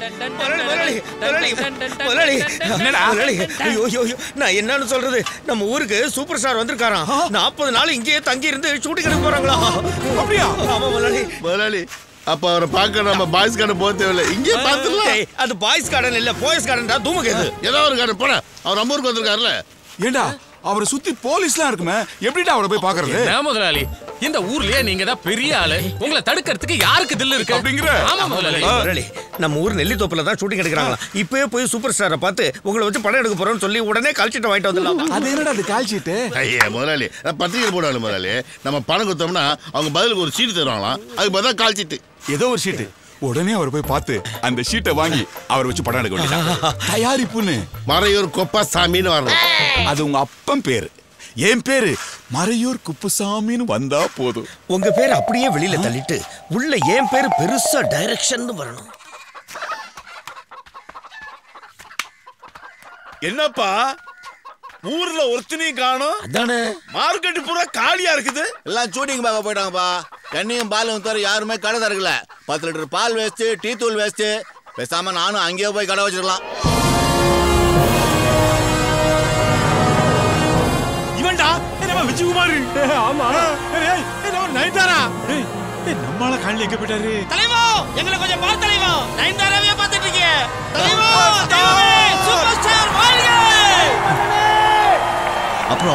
முதலாளி, முதலாளி, முதலாளி, முதலாளி, என்னடா? முதலாளி, ஐயோ, ஐயோ, ஐயோ, நான் என்னன்னு சொல்றது நம்ம ஊருக்கு சூப்பர் ஸ்டார் வந்திருக்காராம் நாற்பது நாள் இங்கேயே தங்கி இருந்து ஷூட்டிங் எடுக்க போறாங்களா அப்படியா? ஆமா முதலாளி முதலாளி அப்ப அவரை பார்க்க நம்ம பாய்ஸ் கடை போக தேவையில்லை இங்கே பார்த்துடலாம் ஏய், அது பாய்ஸ் கார்டன் இல்ல போயஸ் கார்டன் தான் தூமகேது ஏதோ ஒரு கடை போன அவர் நம்ம ஊருக்கு வந்திருக்காருல்ல ஏண்டா அவரை சுத்தி போலீஸ்லாம் இருக்குமே எப்படிடா அவரை போய் பாக்குறது என்ன முதலாளி இந்த ஊர்லயே நீங்க தான் பெரிய ஆளு உங்களை தடுக்கிறதுக்கு யாருக்கு தில்லு இருக்கு அப்படிங்கிற? ஆமா முதலாளி முதலாளி நம்ம ஊர் நெல்லித்தோப்புல தான் ஷூட்டிங் எடுக்கிறாங்களா இப்பவே போய் சூப்பர் ஸ்டாரை பார்த்து உங்களை வச்சு படம் எடுக்க போறோம்னு சொல்லி உடனே கழிச்சிட்டு வாங்கிட்டு வந்துடலாம் அது என்னடா அது கால் சீட்டு ஐயா முதலாளி அஹ், பத்திரிக்கை போடுவாங்க முதலாளி நம்ம பணம் கொடுத்தோம்னா அவங்க பதிலுக்கு ஒரு சீட்டு தருவாங்களாம் அதுக்கு பதிலா கால் சீட்டு ஏதோ ஒரு ஷீட்டு உடனே அவர் போய் பார்த்து அந்த ஷீட்டை வாங்கி அவரை வச்சு படம் எடுக்க வேண்டியது தயாரிப்புன்னு மறையூர் கொப்பா சாமின்னு வரணும் அது உங்க அப்பன் பேரு என் பேரு மறையூர் குப்புசாமின்னு வந்தா போதும் உங்க பேர் அப்படியே வெளியில தள்ளிட்டு உள்ள என் பேர் பெருசா டைரக்ஷன் வரணும் என்னப்பா ஊர்ல ஒருத்தனையும் காணும் அதானே மார்க்கெட் பூரா காலியா இருக்குது எல்லாம் ஷூட்டிங் பார்க்க போயிட்டாங்கப்பா கண்ணியும் பாலும் தவிர யாருமே கடை திறக்கல பத்து லிட்டர் பால் வேஸ்ட் டீ தூள் வேஸ்ட் பேசாம நானும் அங்கேயே போய் கடை வச்சிருக்கலாம் இவன்டா என்னமா விஜயகுமார் ஆமா நைட்டாரா நம்மளால காணல எங்க போயிட்டாரு தலைவா எங்களை கொஞ்சம் பார்த்து தலைவா நயன்தாராவே பார்த்துட்டு இருக்கீங்க தலைவா தலைவா சூப்பர் ஸ்டார் வாழ்க அப்புறம்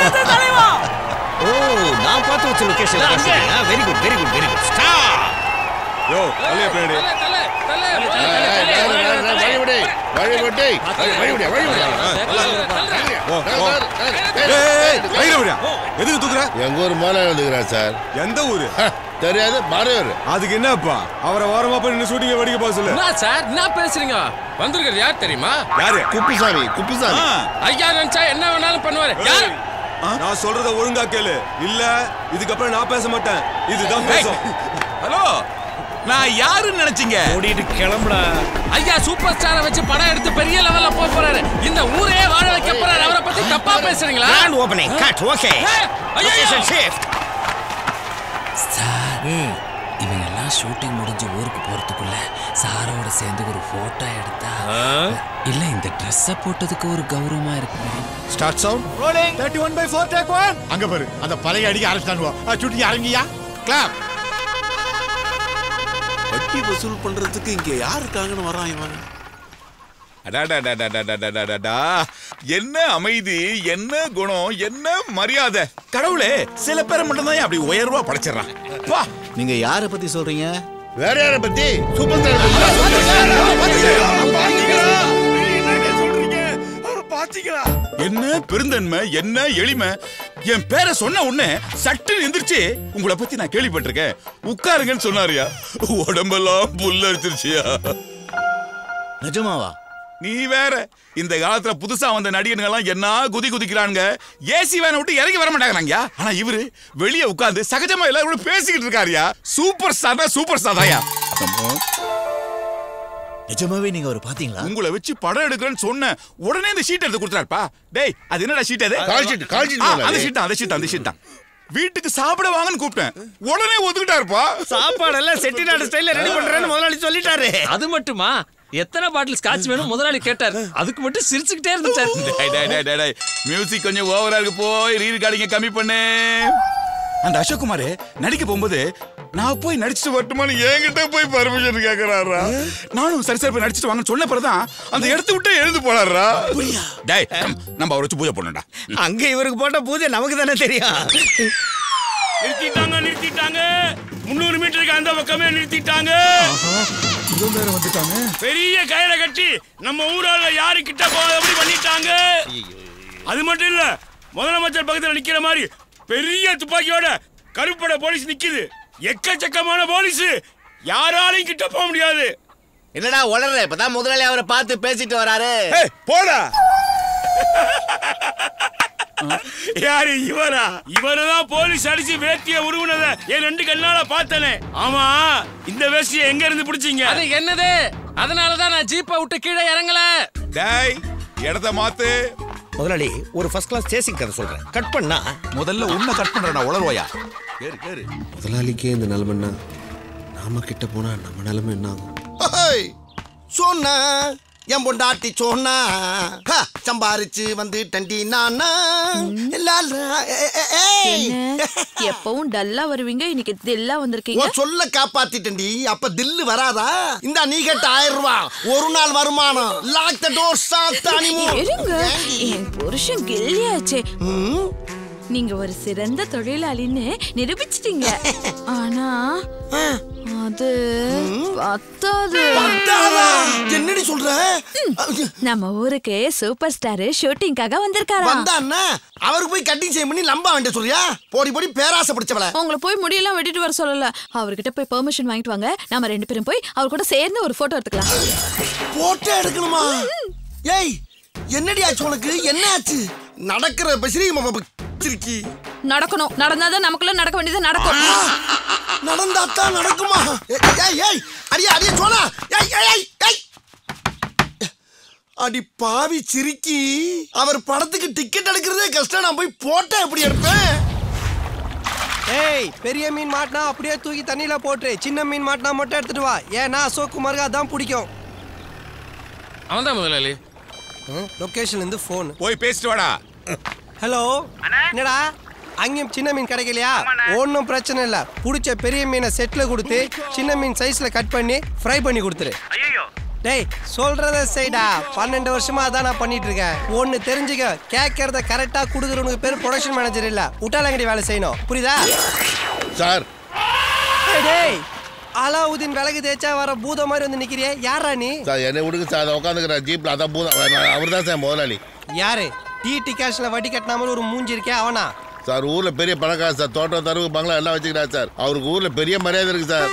ஓ நான் பார்த்து வச்ச location very good very good very good star யோ அல்லையா பின்னாடி தலை, தலை, தலை, ஏய், ஏய், தலை, ஏய், தலை, ஏய், வழிவிடு வழிவிடு வழிவிடு வழிவிடு ஓ, ஓ. ஏய், ஏய், கையில விடுயா. எதுக்கு தூக்குற எங்க ஊர் மேல வந்துக்கிறார் சார் எந்த ஊரு ஹ, தெரியாது மறையூர் அதுக்கு என்னப்பா அவரை ஓரமா போய் நின்னு ஷூட்டிங்க வெடிக்க போக சொல்லு என்ன சார் என்ன பேசுறீங்க வந்திருக்கிறது யார் தெரியுமா யாரு குப்புசாமி குப்புசாமி ஆ, ஐயா நினைச்சா என்ன வேணாலும் பண்ணுவாரு யார் நான் சொல்றத ஒழுங்கா கேளு இல்ல இதுக்கப்புறம் நான் பேச மாட்டேன் இதுதான் பேசும் ஹலோ நான் யாருன்னு நினைச்சீங்க ஓடிட்டு கிளம்புடா ஐயா சூப்பர் ஸ்டாரை வச்சு படம் எடுத்து பெரிய லெவல்ல போக போறாரு இந்த ஊரே வாழ வைக்க போறாரு அவரை பத்தி தப்பா பேசுறீங்களா கிராண்ட் ஓபனிங் கட் ஓகே ஏய், ஐயையோ. லொகேஷன் ஷிஃப்ட் சார் இவங்க எல்லாம் ஷூட்டிங் முடிஞ்சு ஊருக்கு போறதுக்குள்ள சாரோட சேர்ந்து ஒரு போட்டோ எடுத்தா இல்ல இந்த ட்ரெஸ்ஸ போட்டதுக்கு ஒரு கௌரவமா இருக்கு start sound rolling 31 by 4 take 1 அங்க பாரு அந்த பழைய அடிக்க ஆரம்பிச்சானுவா சுட்டி இறங்கியா கிளாப் வட்டி வசூல் பண்றதுக்கு இங்க யார் இருக்காங்கன்னு வரான் இவன் அடாடாடாடாடாடாடாடா. என்ன அமைதி என்ன குணம் என்ன மரியாதை கடவுளே சில பேரை மட்டும் தான் அப்படி உயர்வா படைச்சிடறான் வா நீங்க யாரை பத்தி சொல்றீங்க வேற யார பத்தி சூப்பர் ஸ்டார் பாத்தீங்களா என்ன பெருந்தன்மை என்ன எளிமை என் பேரை சொன்ன உடனே சட்டு எந்திரிச்சு உங்களை பத்தி நான் கேள்விப்பட்டிருக்கேன் உட்காருங்கன்னு சொன்னாருயா உடம்பெல்லாம் புல்லரிச்சிருச்சியா நிஜமாவா நீ வேற இந்த காலத்துல புதுசா வந்த நடிகனுங்க எல்லாம் என்ன குதி குதிக்கிறானுங்க ஏசி வேனை விட்டு இறங்கி வர மாட்டாங்கயா ஆனா இவரு வெளியே உட்கார்ந்து சகஜமா எல்லாரும் கூட பேசிக்கிட்டு இருக்காருயா சூப்பர் ஸ்டார் தான் சூப்பர் ஸ்டார் தாயா நிஜமாவே நீங்க அவர் பாத்தீங்களா உங்களை வச்சு படம் எடுக்கிறேன்னு சொன்ன உடனே இந்த ஷீட் எடுத்து கொடுத்தாருப்பா டேய் அது என்னடா ஷீட் அது கால் sheet, கால் sheet ஆ, முதலாளி. அந்த ஷீட் தான் அந்த ஷீட் அந்த ஷீட் தான் வீட்டுக்கு சாப்பிட வாங்கன்னு கூப்பிட்டேன் உடனே ஒத்துக்கிட்டாருப்பா சாப்பாடெல்லாம் செட்டிநாடு ஸ்டைல்ல ரெடி பண்றேன்னு முதலாளி சொல்லிட்டாரு அது மட்டுமா எத்தனை பாட்டில் ஸ்காட்ச் வேணும் முதலாளி கேட்டார் அதுக்கு மட்டும் சிரிச்சுக்கிட்டே இருந்துட்டார் டேய், டேய், டேய், டேய், டேய். மியூசிக் கொஞ்சம் ஓவரா இருக்கு போய் ரீ ரெக்கார்டிங்க கம்மி பண்ணு அந்த அசோக் குமார் நடிக்க போகும்போது நான் போய் நடிச்சுட்டு வரட்டுமான்னு என்கிட்ட போய் பர்மிஷன் கேக்குறாரா நானும் சரி சரி போய் நடிச்சுட்டு வாங்கன்னு சொன்ன பிறகுதான் அந்த இடத்த விட்டு எழுந்து போனாரா டேய் நம்ம அவரை வச்சு பூஜை பண்ணணும்டா அங்க இவருக்கு போட்ட பூஜை நமக்கு தானே தெரியும் நிறுத்திட்டாங்க நிறுத்திட்டாங்க முந்நூறு மீட்டருக்கு அந்த பக்கமே நிறுத்திட்டாங்க பெரிய கயிறை கட்டி நம்ம ஊரால யாரு கிட்ட போகாதபடி பண்ணிட்டாங்க அது மட்டும் இல்ல முதலமைச்சர் பக்கத்துல நிக்கிற மாதிரி பெரிய துப்பாக்கியோட கருப்பட போலீஸ் நிக்குது எக்கச்சக்கமான போலீஸ் யாராலையும் கிட்ட போக முடியாது என்னடா உளற இப்பதான் முதலாளி அவரை பார்த்து பேசிட்டு வராரு ஏய், போடா யாரு இவரா இவரதான் போலீஸ் அடிச்சு வேட்டிய உருவுனத என் ரெண்டு கண்ணால பார்த்தனே ஆமா இந்த வேஷ்டிய எங்க இருந்து பிடிச்சீங்க அது என்னது அதனாலதான் நான் ஜீப்பை விட்டு கீழே இறங்கல டேய் இடத்த மாத்து முதலாளி ஒரு ஃபர்ஸ்ட் கிளாஸ் சேசிங் கதை சொல்றேன் கட் பண்ணா முதல்ல உன்னை கட் பண்றேன் உளர்வாயா கேரு கேரு முதலாளிக்கே இந்த நிலைமைன்னா நாம கிட்ட போனா நம்ம நிலைமை என்ன ஆகும் ஹோய்! சொன்னா என் பொண்டாட்டி சொன்னா ஹ, சம்பாரிச்சு வந்து டண்டி நானா லாலா, ஏ, ஏ, ஏய். என்ன எப்பவும் டல்லா வருவீங்க இன்னைக்கு தில்லா வந்திருக்கீங்க உன் சொல்ல காப்பாத்திட்டண்டி அப்ப தில்லு வராதா இந்த நீ கேட்ட ஆயிரம் ரூபாய் ஒரு நாள் வருமானம் லாக் த டோர் சாத்தானி இருங்க என் புருஷன் கில்லியாச்சே நீங்க ஒரு சிறந்த தொழிலாளின்னு நிரூபிச்சிட்டீங்க ஆனா அது பத்தாது என்னடி சொல்ற நம்ம ஊருக்கு சூப்பர் ஸ்டார் ஷூட்டிங்காக வந்திருக்காரா வந்தான்னா அவருக்கு போய் கட்டிங் செய்ய பண்ணி நம்ப வேண்டிய சொல்றியா போடி போடி பேராசை பிடிச்சவள உங்களை போய் முடியெல்லாம் வெட்டிட்டு வர சொல்லல அவர்கிட்ட போய் பெர்மிஷன் வாங்கிட்டு வாங்க நாம ரெண்டு பேரும் போய் அவர் கூட சேர்ந்து ஒரு போட்டோ எடுத்துக்கலாம் போட்டோ எடுக்கணுமா ஏய் என்னடி ஆச்சு உனக்கு என்ன ஆச்சு நடக்கிற பசிரி சிரிக்கி நடக்கணும் நடந்தாதான் நமக்குள்ள நடக்க வேண்டியது நடக்கும் நடந்தாத்தான் நடக்குமா ஏய், ஏய் ஏய் அடியா அடியா சோனா ஏய் ஏய் ஏய் ஏய் அடி பாவி சிரிக்கி அவர் படத்துக்கு டிக்கெட் எடுக்கிறதே கஷ்டம் நான் போய் போட்டோ எப்படி எடுப்பேன் ஏய் பெரிய மீன் மாட்டினா அப்படியே தூக்கி தண்ணியில போட்டு சின்ன மீன் மாட்டினா மட்டும் எடுத்துட்டு வா ஏன்னா அசோக் குமாருக்கு அதான் பிடிக்கும் அவன் தான் முதலாளி லொகேஷன்ல இருந்து ஃபோன் போய் பேசிட்டு வாடா ஹலோ என்னடா அங்கேயும் சின்ன மீன் கிடைக்கலையா ஒன்றும் பிரச்சனை இல்லை பிடிச்ச பெரிய மீனை செட்டில் கொடுத்து சின்ன மீன் சைஸில் கட் பண்ணி ஃப்ரை பண்ணி கொடுத்துரு டேய் சொல்றத செய்டா பன்னெண்டு வருஷமா அதான் நான் பண்ணிட்டு இருக்கேன் ஒன்னு தெரிஞ்சுக்க கேட்கறத கரெக்டா கொடுக்குறவனுக்கு பேர் ப்ரொடக்ஷன் மேனேஜர் இல்ல உட்டாலங்கடி வேலை செய்யணும் புரியுதா சார் டேய், டேய் அலாவுதீன் விலகு தேய்ச்சா வர பூதம் மாதிரி வந்து நிக்கிறியே யாரா நீ சார் என்னை விடுங்க சார் அதை உட்காந்துக்கிறேன் ஜீப்ல அதான் பூதம் அவர் தான் சார் முதலாளி யாரு டிடி கேஷ்ல வட்டி கட்டினாமல் ஒரு மூஞ்சி இருக்கே அவனா சார் ஊர்ல பெரிய பணக்கார சார் தோட்டம் தருவு பங்களா எல்லாம் வச்சுக்கிறார் சார் அவருக்கு ஊர்ல பெரிய மரியாதை இருக்கு சார்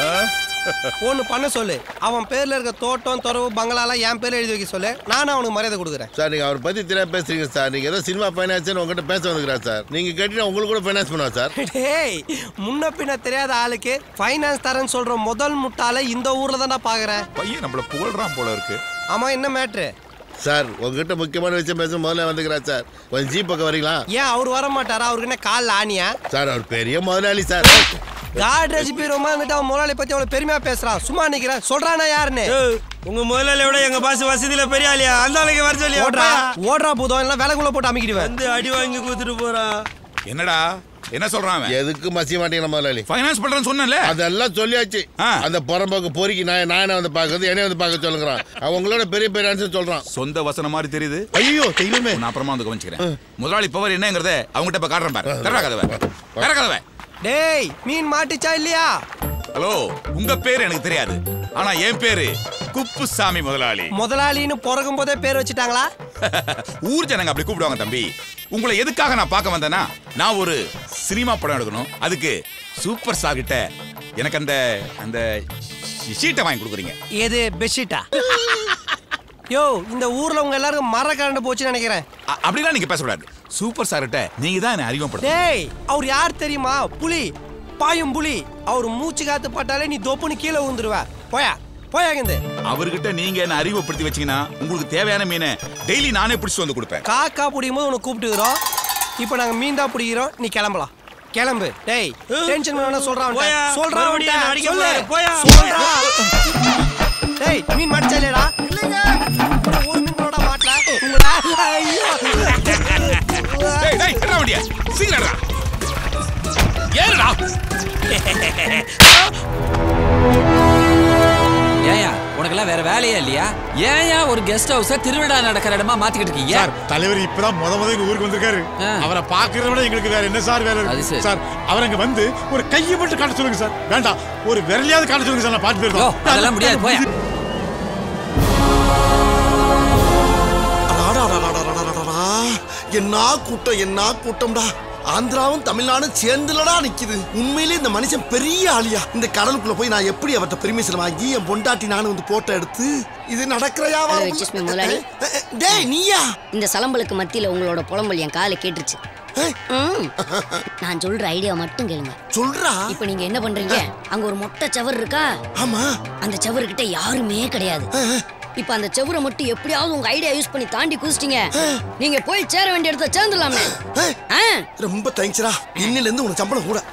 ஒன்னு பண்ண சொல்லு அவன் பேர்ல இருக்க தோட்டம் துறவு பங்களாலாம் என் பேர்ல எழுதி வைக்க சொல்லு நானும் அவனுக்கு மரியாதை கொடுக்குறேன் சார் நீங்க அவர் பத்தி தெரியாம பேசுறீங்க சார் நீங்க ஏதோ சினிமா ஃபைனான்ஸ் உங்ககிட்ட பேச வந்துக்கிறார் சார் நீங்க கேட்டீங்கன்னா உங்களுக்கு கூட ஃபைனான்ஸ் பண்ணுவா சார் டேய் முன்ன பின்ன தெரியாத ஆளுக்கு ஃபைனான்ஸ் தரேன்னு சொல்ற முதல் முட்டாளை இந்த ஊர்ல தான் பாக்குறேன் பையன் நம்மள புகழ்றான் போல இருக்கு ஆமா என்ன மேட்ரு சார் உங்ககிட்ட முக்கியமான விஷயம் பேச முதல்ல வந்துக்கிறார் சார் கொஞ்சம் ஜீப் பக்கம் வரீங்களா ஏன் அவர் வர மாட்டாரா அவருக்கு என்ன கால் ஆணியா சார் அவர் பெரிய முதலாளி சார் காட்ரேஜ் பீரோமா இருந்துட்டு அவன் முதலாளி பத்தி அவ்வளவு பெருமையா பேசுறான் சும்மா நிக்கிறேன் சொல்றானா யாருன்னு உங்க முதலாளி விட எங்க பாஸ் வசதியில பெரிய ஆளியா அந்த ஆளுக்கு வர சொல்லி ஓடுறா ஓடுறா பூதம் எல்லாம் விலகுள்ள போட்டு அமைக்கிடுவேன் வந்து அடி வாங்கி கூத்துட்டு போறா என்னடா என்ன சொல்றான் அவன் எதுக்கு மசிய மாட்டீங்க முதலாளி ஃபைனான்ஸ் பண்றேன்னு சொன்னேன்ல அதெல்லாம் சொல்லியாச்சு அந்த புறம்போக்கு பொறுக்கி நான் நான் வந்து பார்க்கறது என்னைய வந்து பார்க்க சொல்லுங்கிறான் அவங்களோட பெரிய பெரிய ஆன்சர் சொல்றான் சொந்த வசனம் மாதிரி தெரியுது ஐயோ தெய்வமே நான் அப்புறமா வந்து கவனிச்சுக்கிறேன் முதலாளி பவர் என்னங்கறத அவங்ககிட்ட இப்ப காட்டுறேன் பாரு தரடா கதவை தர கதவை டேய் மீன் மாட்டுச்சா இல்லையா ஹலோ உங்க பேரு எனக்கு தெரியாது ஆனா என் பேரு குப்புசாமி முதலாளி முதலாளின்னு பிறக்கும் போதே பேர் வச்சுட்டாங்களா ஊர் ஜனங்க அப்படி கூப்பிடுவாங்க தம்பி உங்களை எதுக்காக நான் பார்க்க வந்தேன்னா நான் ஒரு சினிமா படம் எடுக்கணும் அதுக்கு சூப்பர் ஸ்டார் கிட்ட எனக்கு அந்த அந்த ஷீட்டை வாங்கி கொடுக்குறீங்க எது பெட்ஷீட்டா யோ இந்த ஊர்ல உங்க எல்லாருக்கும் மர கரண்டு போச்சுன்னு நினைக்கிறேன் அ- அப்படிலாம் நீங்க பேசக்கூடாது சூப்பர் ஸ்டார் கிட்ட நீங்க தான் என்ன அறிமுகப்படுத்த டேய் அவர் யார் தெரியுமா புலி பாயும் புலி அவர் மூச்சு காத்து பட்டாலே நீ தொப்புன்னு கீழே விழுந்துருவ போயா போயா இங்கிருந்து அவர்கிட்ட நீங்க என்ன அறிமுகப்படுத்தி வச்சீங்கன்னா உங்களுக்கு தேவையான மீனை டெய்லி நானே பிடிச்சிட்டு வந்து கொடுப்பேன் காக்கா பிடிக்கும் போது உனக்கு கூப்பிட்டுக்கிறோம் இப்போ நாங்க மீன் தான் பிடிக்கிறோம் நீ கிளம்பலாம் கிளம்பு டேய் டென்ஷன் பண்ணா சொல்றான் போயா, சொல்றான் மறுபடியும் அவன்ட்ட. அடிக்க சொல்லு. போறாரு, போயா. சொல்றா. டேய் மீன் மாட்டச்சா இல்லையடா ஒரு மீன் கூட மாட்டல உங்களா ஐயோ டேய் டேய் என்ன வண்டியா சீக்கிரம்டா ஏறுடா ஏயா உனக்கெல்லாம் வேற வேலையே இல்லையா ஏயா ஒரு கெஸ்ட் ஹவுஸ திருவிழா நடக்கிற இடமா மாத்திக்கிட்டு இருக்கீங்க சார் தலைவர் இப்பதான் முத முத எங்க ஊருக்கு வந்திருக்காரு அவரை பாக்குறத விட எங்களுக்கு வேற என்ன சார் வேலை அது இருக்கு சரி. சார் அவர் அங்க வந்து ஒரு கையை மட்டும் காட்ட சொல்லுங்க சார் வேண்டாம் ஒரு விரலையாவது காட்ட சொல்லுங்க சார் நான் பாட்டு யோ, போயிருக்கோம் அதெல்லாம் முடியாது போயா அடாடாடாடாடாடாடா. என்ன கூட்டம் என்ன கூட்டம்டா ஆந்திராவும் தமிழ்நாடும் சேர்ந்துலடா நிக்குது உண்மையிலே இந்த மனுஷன் பெரிய ஆளியா இந்த கடலுக்குள்ள போய் நான் எப்படி அவர்ட்ட பெர்மிஷன் வாங்கி என் பொண்டாட்டி நானும் வந்து போட்டோ எடுத்து இது நடக்கிறையா Hello, excuse me, முதலாளி. டேய் நீயா இந்த சலம்பலுக்கு மத்தியில உங்களோட புலம்பல் என் காலை கேட்டுருச்சு ம். நான் சொல்ற ஐடியா மட்டும் கேளுங்க சொல்றா இப்ப நீங்க என்ன பண்றீங்க அங்க ஒரு மொட்டை சவர் இருக்கா ஆமா அந்த சவர்கிட்ட யாருமே கிடையாது இப்ப அந்த செவரை மட்டும் எப்படியாவது உங்க ஐடியா யூஸ் பண்ணி தாண்டி குதிச்சிட்டீங்க நீங்க போய் சேர வேண்டிய இடத்த சேர்ந்துடலாமே ஆ ரொம்ப தேங்க்ஸ்டா இன்னில இருந்து உனக்கு சம்பளம் கூட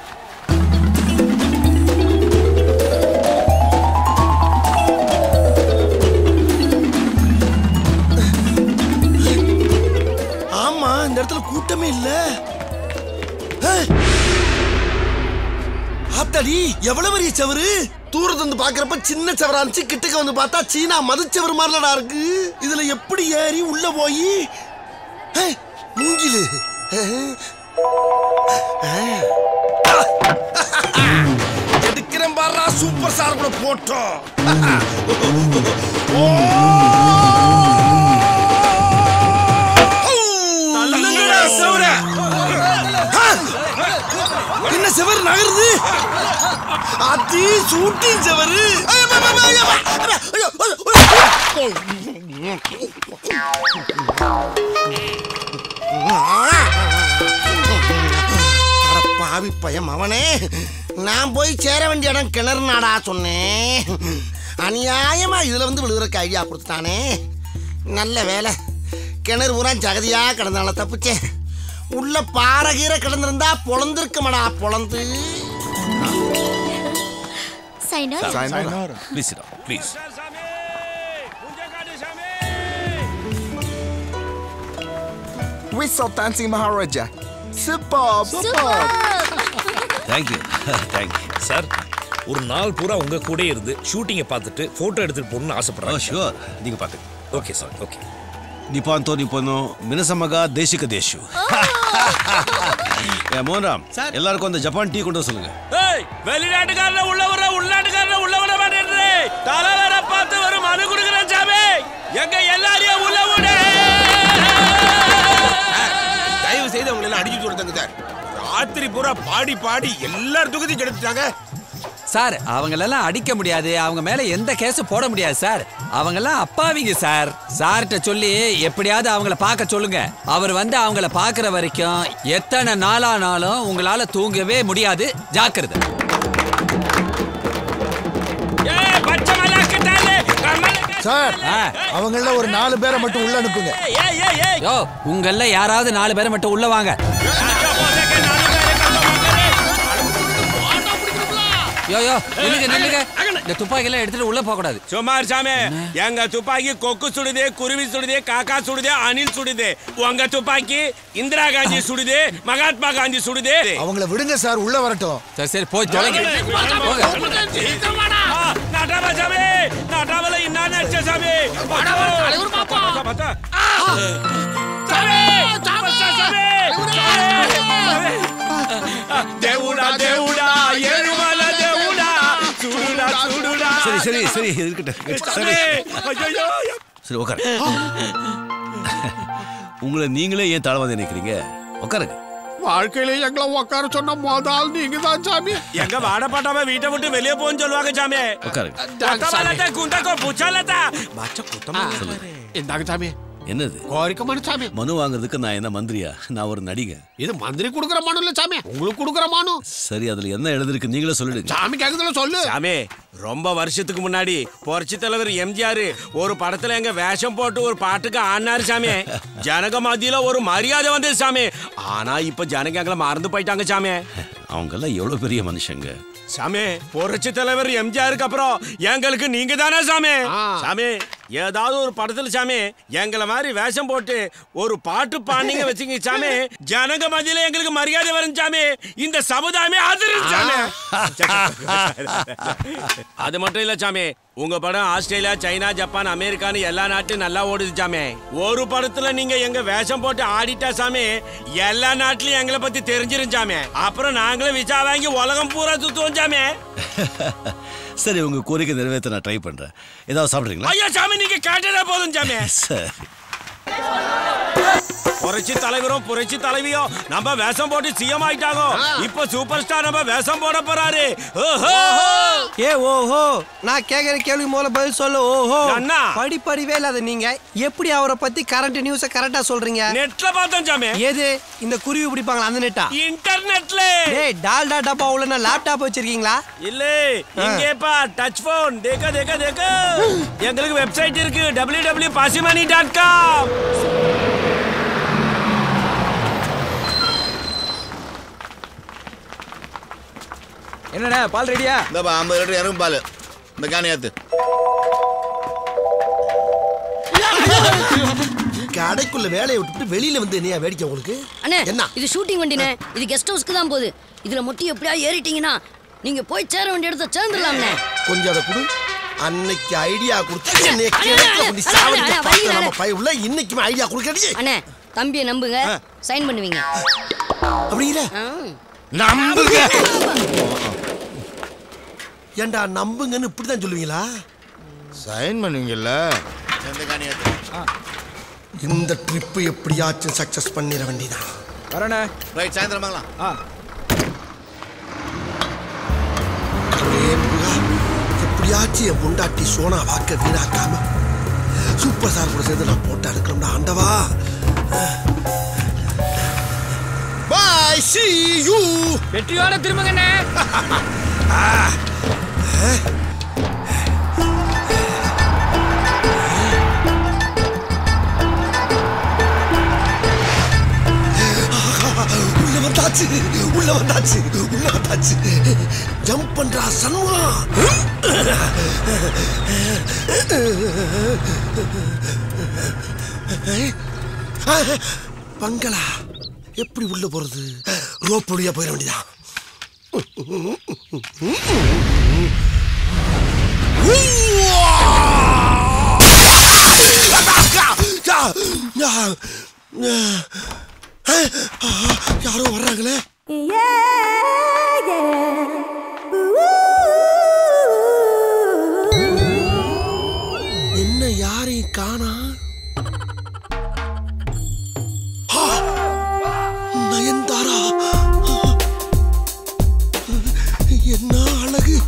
இல்ல ஏய். ஆத்தாடி எவ்வளவு பெரிய செவரு தூரத்துல இருந்து பாக்குறப்ப சின்ன செவரா இருந்துச்சு கிட்டக்க வந்து பார்த்தா சீனா மதுச்செவரு மாதிரிலடா இருக்கு இதுல எப்படி ஏறி உள்ள போய் ஏய், மூங்கிலு ஏய். ஏய். எடுக்கிறேன் பாரா சூப்பர் ஸ்டார் கூட போட்டோம் தள்ளுங்கடா செவர. என்ன செவர் நகருது அதி ஷூட்டிங் செவரு ஐயோ, ஐயோ, ஐயோ, ஐயோ, ஐயோ, ஐயோ, ஐயோ. அட பாவி பையன் அவனே நான் போய் சேர வேண்டிய இடம் கிணறுனாடா சொன்னேன் அநியாயமா இதுல வந்து விழுகிறக்கு ஐடியா கொடுத்துட்டானே நல்ல வேலை கிணறு பூரா ஜகதியா கிடந்தால தப்பிச்சேன் உள்ள பாறை கீரை கிடந்திருந்தா பொழந்திருக்குமடா பொழந்து please please We saw Dancing Maharaja. Superb! Superb! Thank you thank you sir ஒரு நாள் பூரா உங்க கூட இருந்து ஷூட்டிங்கை பார்த்துட்டு போட்டோ எடுத்துட்டு போகணும்னு ஆசைப்படுறேன் ಶ್ಯೂರ್ ನೀವು ಪಾತೆ ஓகே சார் ஓகே ನಿಪಾಂತೋ ನಿಪೋನು ಮಿನಸಮಗ ದೇಶಿಕ ದೇಶು ஏ மோகன்ராம் சார் எல்லாருக்கும் அந்த ஜப்பான் டீ கொண்டு வர சொல்லுங்க ஏய் வெளிநாட்டுக்காரன உள்ள வர உள்நாட்டுக்காரன உள்ள வர மாட்டேன்றே தலைவரை பார்த்து ஒரு மனு கொடுக்குறேன் சாமி எங்க எல்லாரையும் உள்ள விடு தயவு செய்து அவங்களை எல்லாம் அடிச்சு சொல்லுங்க சார் ராத்திரி பூரா பாடி பாடி எல்லார் தொகுதியும் கெடுத்துட்டாங்க சார் அவங்களெல்லாம் அடிக்க முடியாது அவங்க மேல எந்த கேஸும் போட முடியாது சார் அவங்கெல்லாம் அப்பாவிங்க சார் சார்கிட்ட சொல்லி எப்படியாவது அவங்கள பார்க்க சொல்லுங்க அவர் வந்து அவங்கள பார்க்குற வரைக்கும் எத்தனை நாளானாலும் உங்களால தூங்கவே முடியாது ஜாக்கிரதை ஏய் பச்சை மலாக்கட்டாலே கமல் சார் அவங்கள ஒரு நாலு பேரை மட்டும் உள்ள அனுப்புங்க ஏய் ஏய் ஏய் யோ உங்கள யாராவது நாலு பேரை மட்டும் உள்ள வாங்க யோ யோ நில்லுங்க நில்லுங்க இந்த துப்பாக்கி எல்லாம் எடுத்துட்டு உள்ள போக கூடாது சுமார் சாமி எங்க துப்பாக்கி கொக்கு சுடுது குருவி சுடுது காக்கா சுடுது அணில் சுடுது உங்க துப்பாக்கி இந்திரா காந்தி சுடுது மகாத்மா காந்தி சுடுது அவங்கள விடுங்க சார் உள்ள வரட்டும் சரி சரி போய் தொலைங்க ஆ, நட்டாவா சாமி நட்டாவல என்ன நடிச்ச சாமி பார்த்தா, பார்த்தா. சாமி சூப்பர் ஸ்டார் சாமி தேவுடா தேவுடா ஏழுமல தேவுடா சுடுடா சுடுடா சரி சரி சரி இது இருக்கட்டும் சாமி சரி ஐயோ சரி உட்காரு உங்களை நீங்களே ஏன் தாழ்வாத நினைக்கிறீங்க உட்காருங்க வாழ்க்கையில எங்களை உட்கார சொன்ன முதல் நீங்க தான் சாமி எங்க வாடப்பட்டாம வீட்டை விட்டு வெளியே போன்னு சொல்லுவாங்க சாமி உட்காருங்க கொத்தமல்லத்தை குந்தக்கோ புச்சல்லத்தா மச்ச குத்தமா இந்தாங்க சாமி என்னது கோரிக்கை மனு சாமி மனு வாங்குறதுக்கு நான் என்ன மந்திரியா நான் ஒரு நடிகை இது மந்திரி கொடுக்குற மனு இல்ல சாமி உங்களுக்கு கொடுக்குற மனு சரி அதுல என்ன எழுதிருக்கு நீங்களே சொல்லிடுங்க சாமி கேக்குதுல சொல்லு சாமி ரொம்ப வருஷத்துக்கு முன்னாடி புரட்சி தலைவர் எம்ஜிஆர் ஒரு படத்துல எங்க வேஷம் போட்டு ஒரு பாட்டுக்கு ஆடினாரு சாமி ஜனக மத்தியில ஒரு மரியாதை வந்தது சாமி ஆனா இப்ப ஜனங்க எங்களை மறந்து போயிட்டாங்க சாமி அவங்க எல்லாம் எவ்வளவு பெரிய மனுஷங்க சாமி புரட்சி தலைவர் எம்ஜிஆருக்கு அப்புறம் எங்களுக்கு நீங்க தானே சாமி சாமி ஏதாவது ஒரு படத்துல சாமி எங்களை மாதிரி வேஷம் போட்டு ஒரு பாட்டு பாண்டிங்க வச்சுங்க சாமி ஜனங்க மத்தியில எங்களுக்கு மரியாதை வரும் சாமி இந்த சமுதாயமே அதிரும் சாமி அது மட்டும் இல்ல சாமி உங்க படம் ஆஸ்திரேலியா சைனா ஜப்பான் அமெரிக்கான்னு எல்லா நாட்டும் நல்லா ஓடுது சாமி ஒரு படத்துல நீங்க எங்க வேஷம் போட்டு ஆடிட்டா சாமி எல்லா நாட்டிலயும் எங்களை பத்தி தெரிஞ்சிரும் சாமி அப்புறம் நாங்களும் விசா வாங்கி உலகம் பூரா சுத்துவோம் சாமி சரி உங்க கோரிக்கை நிறைவேற்ற நான் ட்ரை பண்றேன் ஏதாவது சாப்பிடுறீங்களா ஐயா சாமி நீங்க கேட்டதே போதும் சாமி சரி புரட்சி தலைவரும் புரட்சி தலைவியும் நம்ம வேஷம் போட்டு சிஎம் ஆயிட்டாங்க இப்ப சூப்பர் ஸ்டார் நம்ம வேஷம் போட போறாரு ஓஹோ ஏ ஓஹோ நான் கேக்குற கேள்வி மூல பதில் சொல்ல ஓஹோ அண்ணா. படிப்பறிவே இல்லாத நீங்க எப்படி அவரை பத்தி கரண்ட் நியூஸ கரெக்டா சொல்றீங்க நெட்ல பார்த்தோம் சாமி எது இந்த குருவி பிடிப்பாங்களா அந்த நெட்டா இன்டர்நெட்ல டேய் டால்டா டப்பா உள்ள லேப்டாப் வச்சிருக்கீங்களா இல்ல இங்கேப்பா டச் போன் தேக்க தேக்க தேக்க எங்களுக்கு வெப்சைட் இருக்கு W W Pasimani dot com என்னண்ணே பால் ரெடியா இந்தப்பா ஐம்பது லிட்டர் இறங்கும் பால் இந்த காணி ஏத்து கடைக்குள்ள வேலையை விட்டுட்டு வெளியில வந்து என்னையா வேடிக்கை உங்களுக்கு அண்ணே என்ன இது ஷூட்டிங் வண்டினே இது கெஸ்ட் ஹவுஸ்க்கு தான் போகுது இதுல மட்டும் எப்படியா ஏறிட்டீங்கன்னா நீங்க போய் சேர வேண்டிய இடத்த சேர்ந்துடலாம்ண்ணே கொஞ்சம் அதை கொடு அன்னைக்கு ஐடியா கொடுத்து என்னைய அண்ணே, கிழக்குல அண்ணே, கொண்டு அண்ணே, சாவடிக்க அண்ணே, பார்த்த வைங்க, நம்ம அண்ணே. பைய உள்ள இன்னைக்குமே ஐடியா கொடுக்கறீங்க அண்ணே தம்பியை நம்புங்க சைன் பண்ணுவீங்க அப்படிங்கிற ஆ. நம்புங்க ஏண்டா நம்புங்கன்னு இப்படிதான் சொல்லுவீங்களா சைன் பண்ணுவீங்கல்ல இந்த ட்ரிப் எப்படியாச்சும் சக்சஸ் பண்ணிட வேண்டியதான் வரண்ணே ரைட் சாயந்தரம் வாங்கலாம் ஆ முருகா எப்படியாச்சும் என் பொண்டாட்டி சோனா வாக்க வீணாக்காம சூப்பர் ஸ்டார் கூட சேர்ந்து நான் போட்டோ எடுக்கணும்டா ஆண்டவா பாய் சி யூ வெற்றியோட திரும்புங்கண்ணே உள்ள வந்தாச்சு உள்ள வந்தாச்சு உள்ள வந்தாச்சு ஜம்ப் பண்றா சண்முகா பங்களா எப்படி உள்ள போறது ரோப் வழியா போயிட வேண்டியதா யாரோ வர்றாங்களே என்ன யாரையும் காணா நயன்தாரா என்ன அழகு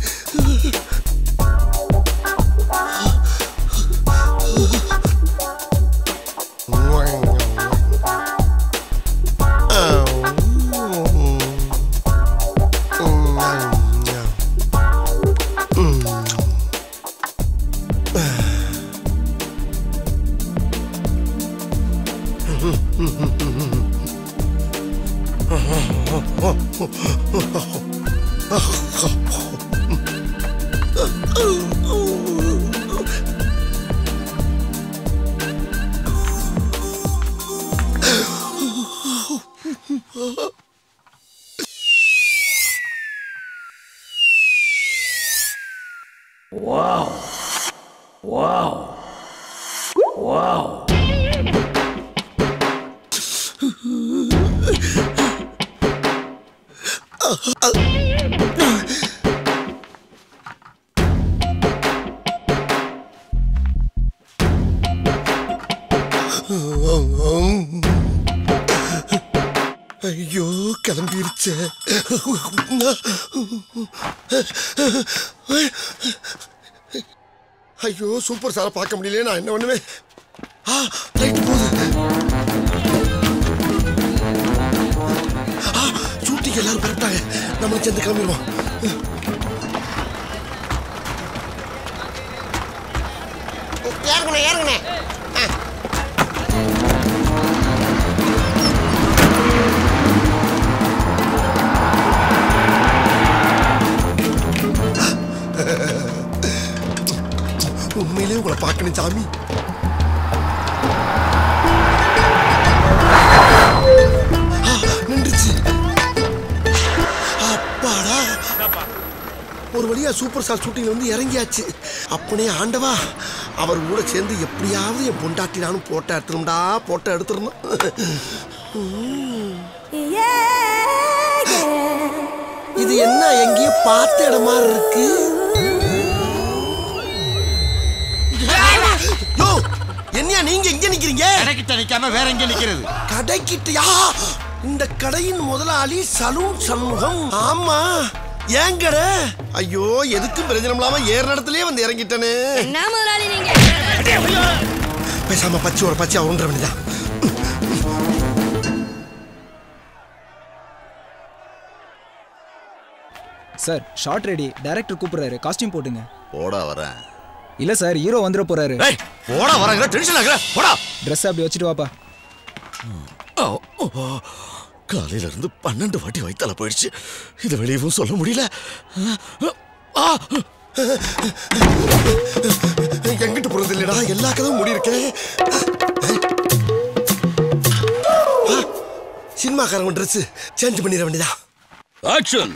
Wow. Wow. Wow. ஐயோ கிளம்பிருச்சே ஐயோ சூப்பர் சாரை பார்க்க முடியல நான் என்ன பண்ணுவேன் ஆ ரைட் போகுது ஆ ஷூட்டிங் எல்லாரும் பரப்பிட்டாங்க நம்மளும் சேர்ந்து கிளம்பிடுவோம் ஏறுங்கண்ணே ஏறுங்கண்ணே உண்மையிலே உங்களை பார்க்கணும் சாமி ஆ, நின்றுச்சு அப்பாடா ஒரு வழியா சூப்பர் ஸ்டார் ஷூட்டிங்ல வந்து இறங்கியாச்சு அப்பனே ஆண்டவா அவர் கூட சேர்ந்து எப்படியாவது என் பொண்டாட்டி நானும் போட்டோ எடுத்துரும்டா போட்டோ எடுத்துடணும் இது என்ன எங்கேயோ பார்த்த இடம் மாதிரி இருக்கு யோ என்னையா நீங்க எங்க நிக்கிறீங்க கடைக்கிட்ட நிக்காம வேற எங்க நிக்கிறது கடைக்கிட்டயா இந்த கடையின் முதலாளி சலூன் சண்முகம் ஆமா ஏன் கடை ஐயோ எதுக்கும் பிரயோஜனம் இல்லாம ஏற இடத்துலயே வந்து இறங்கிட்டனே என்ன முதலாளி நீங்க பேசாம பச்சை ஒரு பச்சை ஒன்ற வேண்டியதான் சார் ஷார்ட் ரெடி டைரக்டர் கூப்பிடுறாரு காஸ்டியூம் போட்டுங்க போடா வரேன் இல்ல சார் ஹீரோ வந்துட போறாரு போடா வரேங்கிற டென்ஷன் ஆகுற போடா ட்ரெஸ் அப்படி வச்சுட்டு வாப்பா காலையில இருந்து பன்னெண்டு வாட்டி வயித்தால போயிடுச்சு இதை வெளியவும் சொல்ல முடியல ஆ! எங்கிட்டு போறது இல்லடா எல்லா கதவும் மூடி இருக்கேன் சினிமாக்காரங்க ட்ரெஸ் சேஞ்ச் பண்ணிட வேண்டியதா ஆக்ஷன்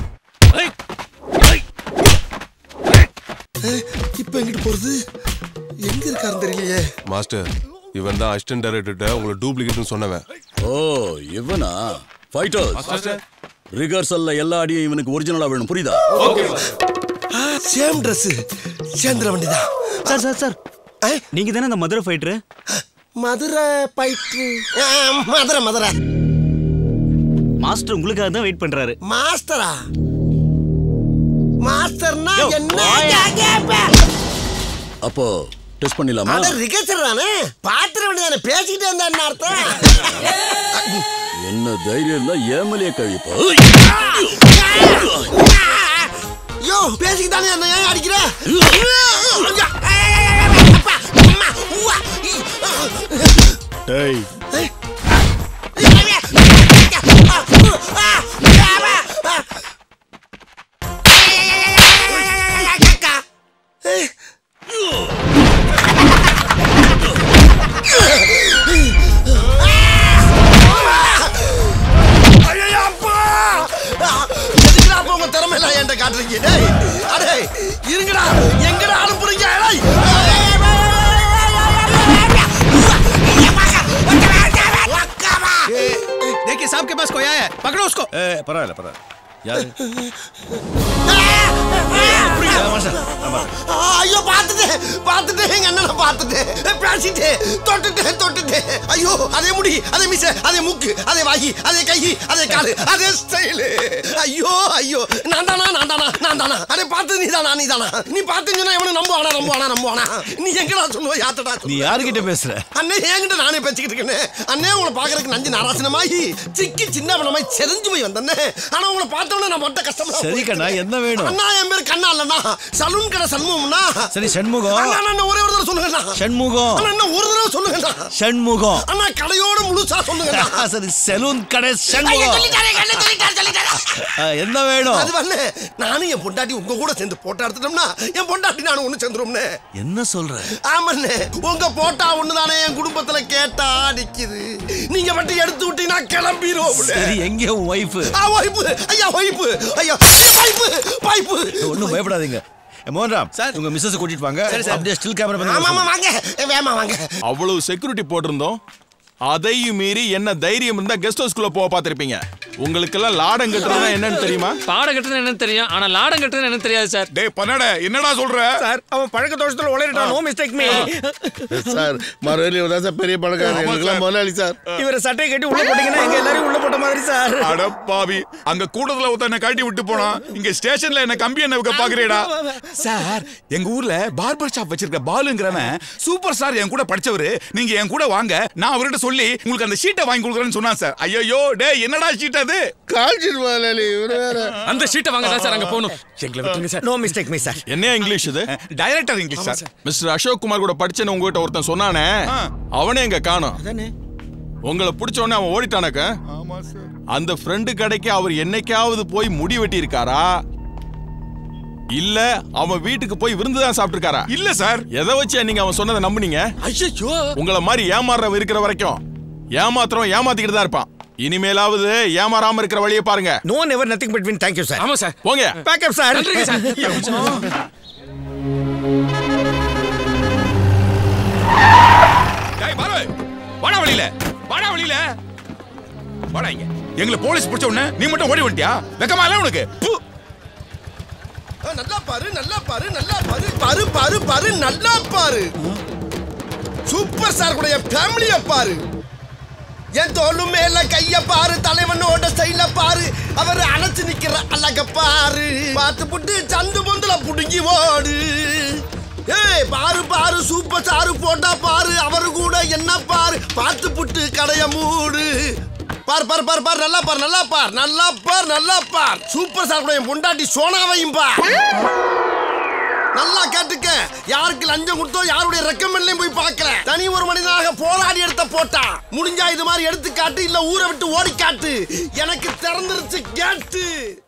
இப்போ எங்கிட்டு போறது எங்க இருக்காருன்னு தெரியலையே மாஸ்டர் இவன் தான் அசிஸ்டன்ட் டைரக்டர்கிட்ட உங்களை டூப்ளிகேட்னு சொன்னவன் ஓ இவனா ஃபைட்டர்ஸ் ரிகர்சல்ல எல்லா அடியும் இவனுக்கு ஒரிஜினலா வேணும் புரியுதா சேம் ட்ரெஸ் சேர்ந்துட வேண்டியதா சார் சார் சார் நீங்க தானே அந்த மதுரை ஃபைட்டரு மதுரை பயிற்று மதுரை மதுரை மாஸ்டர் உங்களுக்காக தான் வெயிட் பண்றாரு மாஸ்டரா மாஸ்டர்னா என்ன கேப்ப? அப்போ டெஸ்ட் பண்ணிடலாமா அட ரிகர்சல் தானே பாத்திர வேண்டியதானே பேசிக்கிட்டே இருந்தா என்ன அர்த்தம் என்ன தைரியம் இருந்தா ஏமலிய கழிப்பா யோ பேசிக்கிட்டானே என்ன ஏன் அடிக்கிற டேய் ஐயோ, அப்பா! எதுக்குடா அப்ப உங்க திறமை எல்லாம் என்கிட்ட காட்டுறீங்க டேய் அடே இருங்கடா எங்கடா அனுப்புறீங்க டேய் देखिए साहब के पास कोई आया है पकड़ो उसको ஏ பரவாயில்ல பரவாயில்ல யாரு ஆ, ஐயோ பார்த்துட்டேன் பார்த்துட்டேன் எங்க அண்ணனை பார்த்துட்டேன் பேசிட்டேன் தொட்டுட்டேன் தொட்டுட்டேன் ஐயோ அதே முடி அதே மீச அதே மூக்கு அதே வாயி அதே கை அதே காலு அதே ஸ்டைலு ஐயோ ஐயோ நான் தானா நான் தானா நான் தானா அதே பார்த்து நீ தானா நீ தானா நீ பார்த்து சொன்னா எவனும் நம்புவானா நம்புவானா நம்புவானா நீ எங்கடா சொல்லுவ யாத்தடா நீ யாருகிட்ட பேசுற அண்ணே என்கிட்ட நானே பேசிக்கிட்டு இருக்கேன் அண்ணே உங்களை பாக்குறதுக்கு நஞ்சு நாராசனமாகி சிக்கி சின்ன பண்ணமாய் செறிஞ்சு போய் வந்தேனே ஆனா உங்களை பார்த்தோன்னே நான் மொட்டை கஷ்டமா சரி கண்ணா என்ன வேணும் அண்ணா என் பேர் கண்ணா இல்லண்ணா சலூன் கடை சண்முகம்னா சரி சண்முகம் அண்ணா அண்ணா ஒரே ஒரு தடவை சொல்லுங்கண்ணா சண்முகம் அண்ணா அண்ணா ஒரு தடவை சொல்லுங்கண்ணா சண்முகம் அண்ணா கடையோட முழுசா சொல்லுங்கண்ணா சரி செலூன் கடை ஐயா, சண்முகம் சொல்லிட்டாரே, கண்ணு சொல்லிட்டாரு, சொல்லிட்டாரு. ஆ, என்ன வேணும் அது வந்து நானும் என் பொண்டாட்டி உங்க கூட சேர்ந்து போட்டோ எடுத்துட்டோம்னா என் பொண்டாட்டி நானும் ஒண்ணு சேர்ந்துரும்னு என்ன சொல்ற ஆமாண்ணே உங்க போட்டா ஒண்ணுதானே என் குடும்பத்துல கேட்டா நிக்குது நீங்க மட்டும் எடுத்து விட்டீங்கன்னா கிளம்பிரும் சரி எங்க உன் ஒய்ஃப் ஒய்ஃபு ஐயா ஒய்ஃபு ஐயா பைப்பு பைப்பு ஒண்ணும் பயப்படாதீங்க ஏ, மோகன்ராம் சார் உங்க மிஸ்ஸஸ் கூட்டிட்டு வாங்க சரி, சார். அப்படியே ஸ்டில் கேமரா ஆமா ஆமா பண்ணி வாங்க வேமா வாங்க அவ்வளவு செக்யூரிட்டி போட்டிருந்தோம் அதையும் மீறி என்ன தைரியம் இருந்தா கெஸ்ட் ஹவுஸ்க்குள்ள போக பார்த்திருப்பீங்க உங்களுக்கெல்லாம் லாடம் கட்டுறதுனா என்னன்னு தெரியுமா பாடம் கட்டுறது என்னன்னு தெரியும் ஆனா லாடம் கட்டுறது என்னன்னு தெரியாது சார் டேய் பண்ணட என்னடா சொல்ற சார் அவன் பழக்க தோஷத்துல உளறிட்டான் நோ மிஸ்டேக் மீ சார் மறுபடியும் தான் சார் பெரிய பணக்காரர் ஆமா, எங்களுக்கெல்லாம் சார். முதலாளி சார் இவரை சட்டையை கட்டி உள்ள போட்டீங்கன்னா எங்க எல்லாரையும் உள்ள போட்ட மாதிரி சார் அட பாவி அங்க கூட்டத்துல ஒருத்தன் என்ன கழட்டி விட்டு போனா இங்க ஸ்டேஷன்ல என்ன கம்பி என்ன வைக்க பாக்குறேடா சார் எங்க ஊர்ல பார்பர் ஷாப் வச்சிருக்க பாலுங்கிறவன் சூப்பர் ஸ்டார் என் கூட படிச்சவரு நீங்க என் கூட வாங்க நான் அவர்கிட்ட சொல்லி உங்களுக்கு அந்த ஷீட்டை வாங்கி கொடுக்குறேன்னு சொன்னா சார் ஐயோ டேய் என்னடா ஷீட் அது கால்ஷீட் முதலாளி இவரு வேற அந்த ஷீட்டை வாங்க தான் சார் அங்க போகணும் எங்களை விட்டுருங்க sir no mistake me sir என்ன இங்கிலீஷ் இது director English sir mister Ashok Kumar கூட படிச்சேன்னு உங்ககிட்ட ஒருத்தன் சொன்னானே அவனே எங்க காணோம் உங்களை பிடிச்ச உடனே அவன் ஓடிட்டானக்க ஆமா சார் அந்த ஃப்ரெண்டு கடைக்கு அவர் என்னைக்காவது போய் முடி வெட்டி இருக்காரா இல்ல அவன் வீட்டுக்கு போய் விருந்து தான் சாப்பிட்டிருக்காரா இல்ல சார் எதை வச்சு நீங்க அவன் சொன்னதை நம்புனீங்க ஐயோ உங்கள மாதிரி ஏமாறுறவன் இருக்கிற வரைக்கும் ஏமாத்துறோம் ஏமாத்திக்கிட்டு தான் இருப்பான் இனிமேலாவது ஏமாறாம இருக்கிற வழியை பாருங்க no never nothing between thank you sir ஆமா சார் போங்க பேக்கப் சார் நன்றிங்க சார் டேய் பாரு வாடா வழியில வாடா வழியில வாடா இங்க எங்களை போலீஸ் பிடிச்ச உடனே நீ மட்டும் ஓடி வந்துட்டியா வெக்கமா இல்ல உனக்கு பு. ஆ, நல்லா பாரு நல்லா பாரு நல்லா பாரு பாரு பாரு பாரு நல்லா பாரு சூப்பர் ஸ்டார் கூட என் ஃபேமிலிய பாரு என் தோளு மேல கைய பாரு தலைவனோட ஸ்டைல பாரு அவர் அணைச்சு நிக்கிற அழக பாரு பார்த்து புட்டு சந்து பொந்துல புடுங்கி ஓடு ஏய் பாரு பாரு சூப்பர் ஸ்டார் போட்டா பாரு அவரு கூட என்ன பாரு பார்த்து புட்டு கடைய மூடு பார் பார் பார் பார் நல்லா பார் நல்லா பார் நல்லா பார் நல்லா பார் சூப்பர் ஸ்டார் கூட என் பொண்டாட்டி சோனாவையும் பார் நல்லா கேட்டுக்க யாருக்கு லஞ்சம் கொடுத்தோ யாருடைய ரெக்கமெண்ட்லயும் போய் பார்க்கல தனி ஒரு மனிதனாக போராடி எடுத்த போட்டா முடிஞ்சா இது மாதிரி எடுத்து காட்டு இல்ல ஊரை விட்டு ஓடி காட்டு எனக்கு திறந்துருச்சு கேட்டு